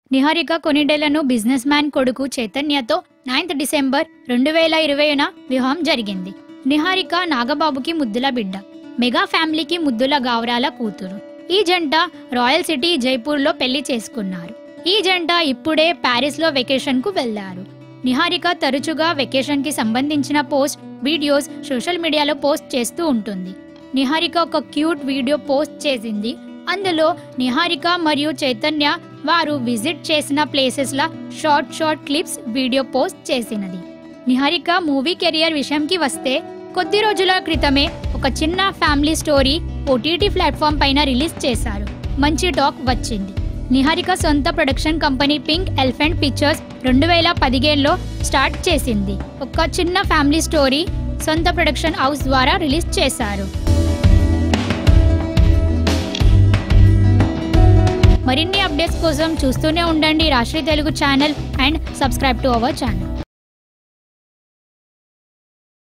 Niharika కొనిడెలను business man కొడుకు చైతన్యతో ninth December రెండు వేల ఇరవైన వివాహం జరిగింది నిహారిక నాగబాబుకి ముద్దుల బిడ్డ మెగా ఫ్యామిలీకి ముద్దుల గావరాల కూతురు ఈ జంట రాయల్ సిటీ జైపూర్లో పెళ్లి చేసుకున్నారు ఈ జంట ఇప్పుడే ప్యారిస్లో వెకేషన్కు వెళ్లారు నిహారిక తరచుగా వెకేషన్కి సంబంధించిన పోస్ట్ వీడియోస్ సోషల్ మీడియాలో పోస్ట్ చేస్తూ ఉంటుంది నిహారిక ఒక క్యూట్ వీడియో పోస్ట్ చేసింది అందులో నిహారిక మరియు చైతన్య వారు విజిట్ చేసిన ప్లేసెస్ల short short clips video post చేసినది నిహారిక మూవీ కెరియర్ విషయంకి వస్తే కొద్ది రోజుల క్రితమే ఒక చిన్న ఫ్యామిలీ స్టోరీ ఓటీటీ ప్లాట్ఫామ్ పైన రిలీజ్ చేశారు మంచి టాక్ వచ్చింది నిహారిక సొంత production company pink elephant pictures రెండు వేల పదిహేనులో స్టార్ట్ చేసింది ఒక చిన్న ఫ్యామిలీ స్టోరీ సొంత ప్రొడక్షన్ హౌస్ ద్వారా రిలీజ్ చేశారు మరిన్ని అప్డేట్స్ కోసం చూస్తూనే ఉండండి Rashtriya Telugu channel and subscribe to our channel